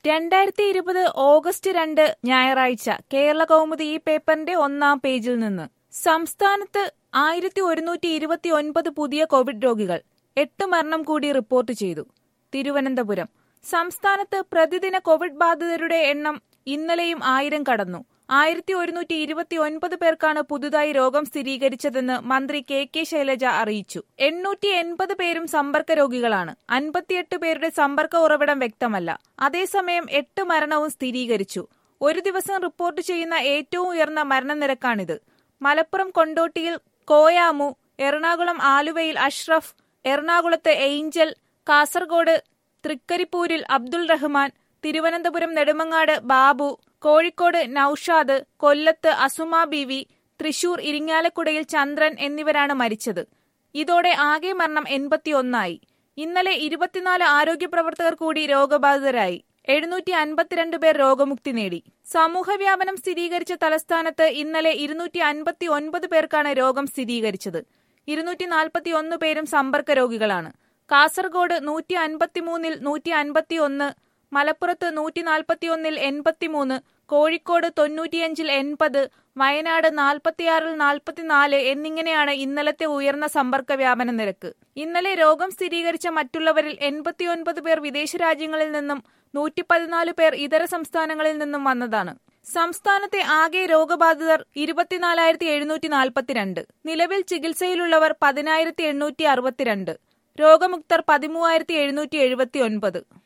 രണ്ടായിരത്തി ഇരുപത് ഓഗസ്റ്റ് രണ്ട് ഞായറാഴ്ച കേരള കൗമുദി ഈ പേപ്പറിന്റെ ഒന്നാം പേജിൽ നിന്ന് സംസ്ഥാനത്ത് ആയിരത്തി ഒരുന്നൂറ്റി ഇരുപത്തി ഒൻപത് പുതിയ കോവിഡ് രോഗികൾ എട്ട് മരണം കൂടി റിപ്പോർട്ട് ചെയ്തു തിരുവനന്തപുരം സംസ്ഥാനത്ത് പ്രതിദിന കോവിഡ് ബാധിതരുടെ എണ്ണം ഇന്നലെയും ആയിരം കടന്നു ആയിരത്തി ഒരുന്നൂറ്റി ഇരുപത്തി ഒൻപത് പേർക്കാണ് പുതുതായി രോഗം സ്ഥിരീകരിച്ചതെന്ന് മന്ത്രി കെ കെ ശൈലജ അറിയിച്ചു എണ്ണൂറ്റി എൺപത് പേരും സമ്പർക്ക രോഗികളാണ് അൻപത്തിയെട്ട് പേരുടെ സമ്പർക്ക ഉറവിടം വ്യക്തമല്ല അതേസമയം എട്ട് മരണവും സ്ഥിരീകരിച്ചു ഒരു ദിവസം റിപ്പോർട്ട് ചെയ്യുന്ന ഏറ്റവും ഉയർന്ന മരണനിരക്കാണിത് മലപ്പുറം കൊണ്ടോട്ടിയിൽ കോയാമു എറണാകുളം ആലുവയിൽ അഷ്റഫ് എറണാകുളത്ത് ഏഞ്ചൽ കാസർഗോഡ് തൃക്കരിപ്പൂരിൽ അബ്ദുൾ റഹ്മാൻ തിരുവനന്തപുരം നെടുമങ്ങാട് ബാബു കോഴിക്കോട് നൌഷാദ് കൊല്ലത്ത് അസുമ ബീവി തൃശൂർ ഇരിങ്ങാലക്കുടയിൽ ചന്ദ്രൻ എന്നിവരാണ് മരിച്ചത് ഇതോടെ ആകെ മരണം എൺപത്തിയൊന്നായി ഇന്നലെ ഇരുപത്തിനാല് ആരോഗ്യ പ്രവർത്തകർ കൂടി രോഗബാധിതരായി എഴുന്നൂറ്റി അൻപത്തിരണ്ട് പേർ രോഗമുക്തി നേടി സമൂഹവ്യാപനം സ്ഥിരീകരിച്ച തലസ്ഥാനത്ത് ഇന്നലെ ഇരുന്നൂറ്റി അൻപത്തി ഒൻപത് പേർക്കാണ് രോഗം സ്ഥിരീകരിച്ചത് ഇരുന്നൂറ്റി നാൽപ്പത്തി ഒന്ന് പേരും സമ്പർക്ക രോഗികളാണ് കാസർഗോഡ് നൂറ്റി അൻപത്തിമൂന്നിൽ നൂറ്റി അൻപത്തി ഒന്ന് മലപ്പുറത്ത് നൂറ്റി നാൽപ്പത്തിയൊന്നിൽ എൺപത്തിമൂന്ന് കോഴിക്കോട് തൊണ്ണൂറ്റിയഞ്ചിൽ എൺപത് വയനാട് നാൽപ്പത്തിയാറിൽ നാൽപ്പത്തിനാല് എന്നിങ്ങനെയാണ് ഇന്നലത്തെ ഉയർന്ന സമ്പർക്ക വ്യാപന നിരക്ക് ഇന്നലെ രോഗം സ്ഥിരീകരിച്ച മറ്റുള്ളവരിൽ എൺപത്തിയൊൻപത് പേർ വിദേശ രാജ്യങ്ങളിൽ നിന്നും നൂറ്റി പതിനാല് പേർ ഇതര സംസ്ഥാനങ്ങളിൽ നിന്നും വന്നതാണ് സംസ്ഥാനത്തെ ആകെ രോഗബാധിതർ ഇരുപത്തിനാലായിരത്തി എഴുന്നൂറ്റി നാൽപ്പത്തിരണ്ട് നിലവിൽ ചികിത്സയിലുള്ളവർ പതിനായിരത്തി എണ്ണൂറ്റി അറുപത്തിരണ്ട് രോഗമുക്തർ പതിമൂവായിരത്തി എഴുന്നൂറ്റി എഴുപത്തി ഒൻപത്